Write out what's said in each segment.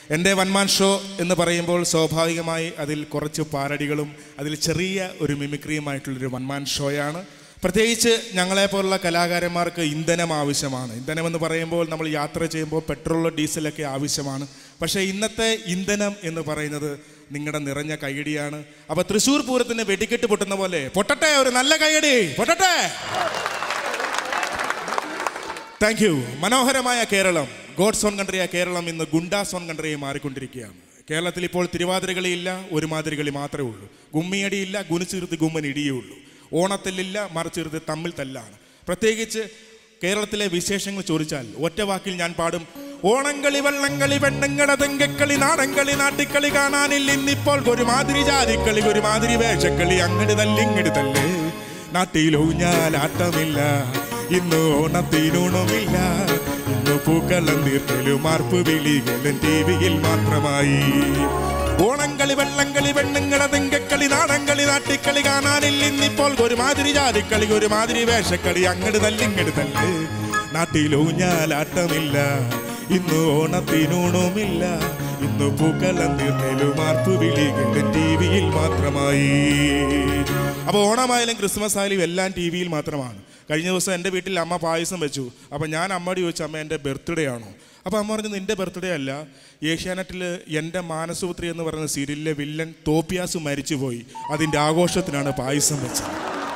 എൻ്റെ one-man show എന്ന് പറയുമ്പോൾ സ്വാഭാവികമായി അതിൽ കുറച്ച് പാരടികളും അതിൽ ചെറിയ ഒരു മിമിക്രിയുമായിട്ടുള്ളൊരു വൺമാൻ ഷോയാണ് പ്രത്യേകിച്ച് ഞങ്ങളെപ്പോലുള്ള കലാകാരന്മാർക്ക് ഇന്ധനം ആവശ്യമാണ് ഇന്ധനം എന്ന് പറയുമ്പോൾ നമ്മൾ യാത്ര ചെയ്യുമ്പോൾ പെട്രോൾ ഡീസലൊക്കെ ആവശ്യമാണ് പക്ഷേ ഇന്നത്തെ ഇന്ധനം എന്ന് പറയുന്നത് നിങ്ങളുടെ നിറഞ്ഞ കൈയടിയാണ് അപ്പോൾ തൃശ്ശൂർ പൂരത്തിന് വെടിക്കെട്ട് പൊട്ടുന്ന പോലെ പൊട്ടട്ടെ ഒരു നല്ല കൈയടി പൊട്ടട്ടെ താങ്ക് യു മനോഹരമായ കേരളം ഗോഡ്സ് ഓൺ കൺട്രിയായ കേരളം ഇന്ന് ഗുണ്ടാസ് ഓൺ കൺട്രിയായി മാറിക്കൊണ്ടിരിക്കുകയാണ് കേരളത്തിൽ ഇപ്പോൾ തിരുവാതിരകളിയില്ല ഒരു മാതിരികളി മാത്രമേ ഉള്ളൂ ഗുമ്മിയടിയില്ല ഗുനിച്ചിരുത്തി ഗുമ്മൻ ഇടിയേ ഉള്ളൂ ഓണത്തിലില്ല മറിച്ചിരുത്തി തമ്മിൽ തല്ലാണ് പ്രത്യേകിച്ച് കേരളത്തിലെ വിശേഷങ്ങൾ ചോദിച്ചാൽ ഒറ്റ വാക്കിൽ ഞാൻ പാടും ഓണംകളി വള്ളംകളി പെണ്ണുങ്ങട തെങ്കക്കളി നാടൻകളി നാട്ടിക്കളി കാണാനില്ല ഇന്നിപ്പോൾ ഒരു മാതിരി ജാതിക്കളി ഒരു മാതിരി വേഷക്കളി അങ്ങട് തല്ലിങ്ങട് തല്ലേ നാട്ടിലൂഞ്ഞാലാട്ടമില്ല ഇന്ന് ഓണത്തിനൂണുമില്ല ഇന്ന് പൂക്കളം തീർക്കലും മാർപ്പ് വിളികളും ടി വിയിൽ മാത്രമായി ഓണംകളി വെള്ളംകളി പെണ്ണുങ്ങളെ തെങ്കക്കളി നാടൻകളി നാട്ടിക്കളി കാണാനില്ല ഇന്നിപ്പോൾ ഒരു മാതിരി ജാതിക്കളി ഒരു മാതിരി വേഷക്കളി അങ്ങട് തല്ലിങ്ങട് തല്ല് നാട്ടിലൂഞ്ഞാലാട്ടമില്ല ഇന്ന് ഓണത്തിനൂണുമില്ല ഇന്ന് പൂക്കളം തീർക്കലും മാർപ്പ് വിളികളും ടി വിയിൽ മാത്രമായി അപ്പോൾ ഓണമായാലും ക്രിസ്മസ് ആയാലും എല്ലാം ടി വിയിൽ മാത്രമാണ് കഴിഞ്ഞ ദിവസം എൻ്റെ വീട്ടിൽ അമ്മ പായസം വെച്ചു അപ്പോൾ ഞാൻ അമ്മയോട് ചോദിച്ചു അമ്മ എൻ്റെ ബർത്ത്ഡേ ആണോ അപ്പോൾ അമ്മ പറഞ്ഞു നിൻ്റെ ബർത്ത്ഡേ അല്ല ഏഷ്യാനെറ്റിൽ എൻ്റെ മാനസപുത്രി എന്ന് പറയുന്ന സീരിയലിലെ വില്ലൻ തോപ്പിയാസ് മരിച്ചുപോയി അതിൻ്റെ ആഘോഷത്തിനാണ് പായസം വെച്ചത്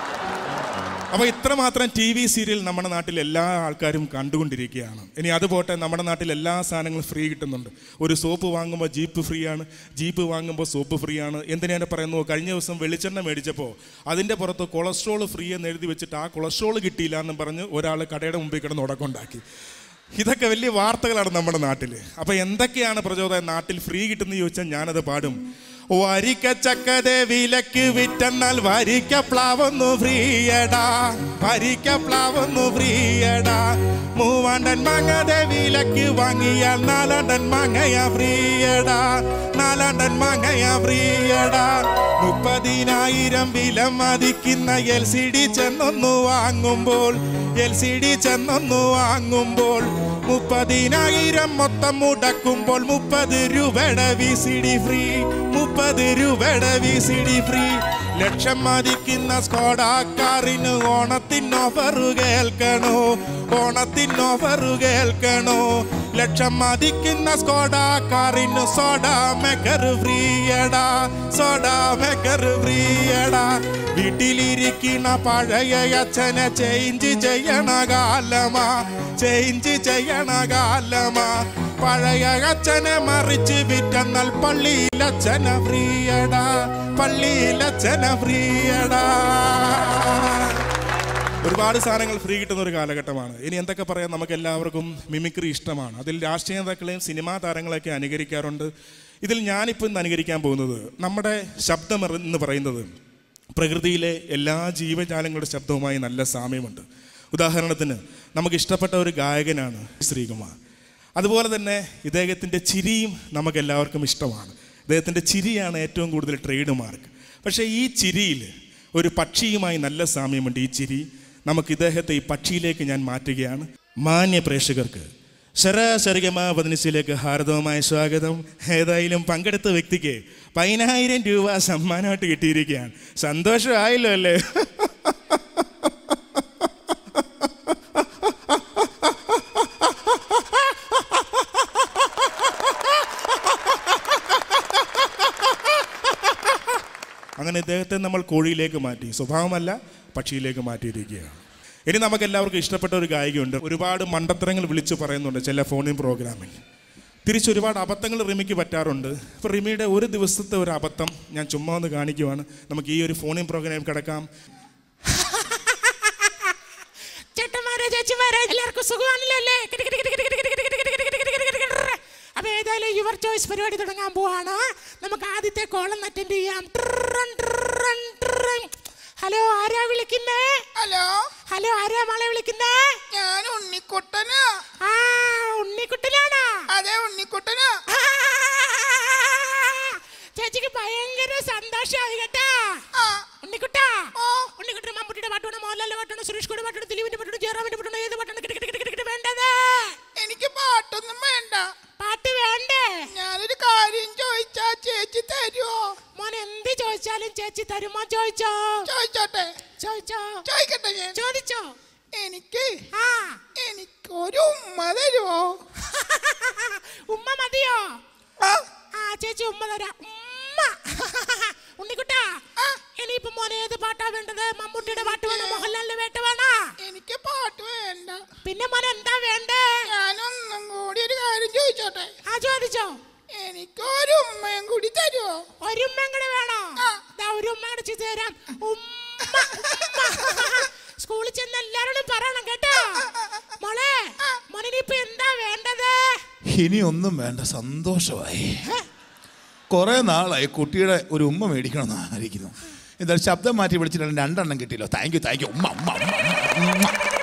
അപ്പോൾ ഇത്രമാത്രം ടി വി സീരിയൽ നമ്മുടെ നാട്ടിൽ എല്ലാ ആൾക്കാരും കണ്ടുകൊണ്ടിരിക്കുകയാണ് ഇനി അത് പോട്ടെ നമ്മുടെ നാട്ടിൽ എല്ലാ സാധനങ്ങളും ഫ്രീ കിട്ടുന്നുണ്ട് ഒരു സോപ്പ് വാങ്ങുമ്പോൾ ജീപ്പ് ഫ്രീ ആണ് ജീപ്പ് വാങ്ങുമ്പോൾ സോപ്പ് ഫ്രീ ആണ് എന്തിനാണ് പറയുന്നു കഴിഞ്ഞ ദിവസം വെളിച്ചെണ്ണ മേടിച്ചപ്പോൾ അതിൻ്റെ പുറത്ത് കൊളസ്ട്രോൾ ഫ്രീ എന്ന് എഴുതി വെച്ചിട്ട് ആ കൊളസ്ട്രോൾ കിട്ടിയില്ല എന്ന് പറഞ്ഞ് ഒരാൾ കടയുടെ മുമ്പിൽ കിടന്ന് ഉടക്കുണ്ടാക്കി ഇതൊക്കെ വലിയ വാർത്തകളാണ് നമ്മുടെ നാട്ടിൽ അപ്പോൾ എന്തൊക്കെയാണ് പ്രചോദനം നാട്ടിൽ ഫ്രീ കിട്ടുന്ന ചോദിച്ചാൽ ഞാനത് പാടും വരിക്ക ചക്കതെ വിലക്ക് വിറ്റെന്നാൽ വരിക്ക പ്ലാവൊന്നു ഫ്രീയടാ വരിക്ക പ്ലാവൊന്നു ഫ്രീയടാ മൂവാണ്ടൻ മാങ്ങതെ വിലക്ക് വാങ്ങിയാൽ നാലാണ്ടൻ മാങ്ങയാ ഫ്രീയടാ നാലാണ്ടൻ മാങ്ങയാ ഫ്രീയടാ മുപ്പതിനായിരം വില മതിക്കുന്ന എൽ സി ഡി ചെന്നൊന്നു വാങ്ങുമ്പോൾ എൽ സി ഡി ചെന്നൊന്നു വാങ്ങുമ്പോൾ മുപ്പതിനായിരം മൊത്തം മുടക്കുമ്പോൾ മുപ്പത് രൂപയുടെ വി സി ഡി ഫ്രീ മുപ്പത് രൂപയുടെ വി സി ഡി ഫ്രീ ലക്ഷം മതിക്കുന്ന സ്കോഡാക്കാറിന് ഓണത്തിന് ഓഫർ കേൾക്കണോ ഓണത്തിന് ഓഫർ കേൾക്കണോ ലക്ഷം മതിക്കുന്ന സ്കോഡാക്കാറിന് സോഡ മെക്കർ ഫ്രീയടാ സോഡ മെക്കർ ഫ്രീയടാ വീട്ടിലിരിക്കുന്ന പഴയ അച്ഛനെ ചേഞ്ച് ചെയ്യണ കാലമാ ചേഞ്ച് ചെയ്യണ കാലമാ പഴയ അച്ഛനെ മറിച്ച് വിറ്റെന്നാൽ പള്ളിയിലച്ഛന ഫ്രീയടാ പള്ളിയിലച്ഛന ഫ്രീയടാ ഒരുപാട് സാധനങ്ങൾ ഫ്രീ കിട്ടുന്ന ഒരു കാലഘട്ടമാണ് ഇനി എന്തൊക്കെ പറയാം നമുക്ക് എല്ലാവർക്കും മിമിക്രി ഇഷ്ടമാണ് അതിൽ രാഷ്ട്രീയ നേതാക്കളെയും സിനിമാ താരങ്ങളെയൊക്കെ അനുകരിക്കാറുണ്ട് ഇതിൽ ഞാനിപ്പോൾ ഇന്ന് അനുകരിക്കാൻ പോകുന്നത് നമ്മുടെ ശബ്ദം എന്ന് പറയുന്നത് പ്രകൃതിയിലെ എല്ലാ ജീവജാലങ്ങളുടെ ശബ്ദവുമായി നല്ല സാമ്യമുണ്ട് ഉദാഹരണത്തിന് നമുക്ക് ഇഷ്ടപ്പെട്ട ഒരു ഗായകനാണ് ശ്രീകുമാർ അതുപോലെ തന്നെ ഇദ്ദേഹത്തിൻ്റെ ചിരിയും നമുക്ക് എല്ലാവർക്കും ഇഷ്ടമാണ് ഇദ്ദേഹത്തിൻ്റെ ചിരിയാണ് ഏറ്റവും കൂടുതൽ ട്രേഡ് മാർക്ക് പക്ഷേ ഈ ചിരിയിൽ ഒരു പക്ഷിയുമായി നല്ല സാമ്യമുണ്ട് ഈ ചിരി നമുക്ക് ഇദ്ദേഹത്തെ ഈ പക്ഷിയിലേക്ക് ഞാൻ മാറ്റുകയാണ് മാന്യ പ്രേക്ഷകർക്ക് ശരാശരികമ പതിനഞ്ചിലേക്ക് ഹാർദവമായ സ്വാഗതം ഏതായാലും പങ്കെടുത്ത വ്യക്തിക്ക് പതിനായിരം രൂപ സമ്മാനമായിട്ട് കിട്ടിയിരിക്കുകയാണ് സന്തോഷമായല്ലോ അല്ലേ അങ്ങനെ ഇദ്ദേഹത്തെ നമ്മൾ കോഴിയിലേക്ക് മാറ്റി സ്വഭാവമല്ല പക്ഷിയിലേക്ക് മാറ്റിയിരിക്കുകയാണ് ഇനി നമുക്ക് എല്ലാവർക്കും ഇഷ്ടപ്പെട്ട ഒരു ഗായികയുണ്ട് ഒരുപാട് മണ്ടത്തരങ്ങൾ വിളിച്ചു പറയുന്നുണ്ട് ചില ഫോണിൻ പ്രോഗ്രാമിൽ തിരിച്ച് ഒരുപാട് അബദ്ധങ്ങൾ റിമിക്ക് പറ്റാറുണ്ട് ഇപ്പോൾ റിമിയുടെ ഒരു ദിവസത്തെ ഒരു അബദ്ധം ഞാൻ ചുമ്മാ ഒന്ന് കാണിക്കുവാണ് നമുക്ക് ഈ ഒരു ഫോണിൻ പ്രോഗ്രാമിൽ കിടക്കാം ചേട്ടന്മാരെ ചേച്ചിമാരെ എല്ലാവർക്കും സുഖമാണല്ലോ അല്ലേ അപ്പൊ ഏതായാലും യുവർ ചോയ്സ് പരിപാടി തുടങ്ങാൻ പോവാണ് നമുക്ക് ആദ്യത്തെ കോളം അറ്റൻഡ് ചെയ്യാം ട്രൻ, ട്രൻ, ട്രൻ. ഹലോ ആരാ വിളിക്കുന്നേ ഹലോ ഹലോ ആരാ മോളെ വിളിക്കുന്നേ ഞാൻ ഉണ്ണിക്കുട്ടനാ ആ ഉണ്ണിക്കുട്ടനാണോ അതെ ഉണ്ണിക്കുട്ടനാ ആ, ചേച്ചിക്ക് ഭയങ്കര സന്തോഷമായി കേട്ടാ ആ ഉണ്ണിക്കുട്ടാ ഓ. ഉണ്ണിക്കുട്ടൻ മമ്മൂട്ടിയുടെ പാട്ടാണ് മോഹൻലാലിന്റെ പാട്ടാണ് സുരേഷ് ഗോയുടെ പാട്ടാണ് ദിലീപിന്റെ പാട്ടാണ് ജയറാമിന്റെ പാട്ടാണ് ഏത് പാട്ടാണ് കിട്ടി കിട്ടി കിട്ടി കിട്ടി വേണ്ടത് എനിക്ക് പാട്ടൊന്നും വേണ്ട പാട്ട് വേണ്ടേ ഞാനൊരു ചോദിച്ചാലും ചേച്ചി തരുമോ ചോദിച്ചോ ചോദിച്ചോട്ടെ ചോദിച്ചോ ചോദിക്കട്ടെ ഞാൻ ചോദിച്ചോ എനിക്ക് ആ എനിക്കൊരു ഉമ്മ തരുമോ ഉമ്മ മതിയോ ആ ആ ചേച്ചി ഉമ്മ തരാം ഉമ്മ ഉണ്ണിക്കുട്ടാ ഇനിയിപ്പോ മോനെ ഏത് പാട്ടാ വേണ്ടത് മമ്മൂട്ടിയുടെ പാട്ട് വേണോ മോഹൻലാലിന്റെ പാട്ട് വേണോ എനിക്ക് പാട്ട് വേണ്ട പിന്നെ മോനെ എന്താ വേണ്ടേ ഞാനൊന്നും കൂടി ഒരു കാര്യം ചോദിച്ചോട്ടെ ആ ചോദിച്ചോ എനിക്കൊരു ഉമ്മയും കൂടി തരുമോ ഒരു ഉമ്മയും കൂടെ വേണോ ആ. ദാ ഒരു ഉമ്മ അടിച്ചു തരാം ഉമ്മ ഉമ്മ സ്കൂളിൽ ചെന്ന് എല്ലാരോടും പറയണം കേട്ടോ മോളെ മോനിനിപ്പോ എന്താ വേണ്ടത് ഇനി ഒന്നും വേണ്ട സന്തോഷമായി കുറെ നാളായി കുട്ടിയുടെ ഒരു ഉമ്മ മേടിക്കണമെന്ന് ആയിരിക്കുന്നു എന്തായാലും ശബ്ദം മാറ്റി വിളിച്ചിട്ട് രണ്ടെണ്ണം കിട്ടിയല്ലോ താങ്ക് യു താങ്ക് യു ഉമ്മ ഉമ്മ ഉമ്മ, ഉമ്മ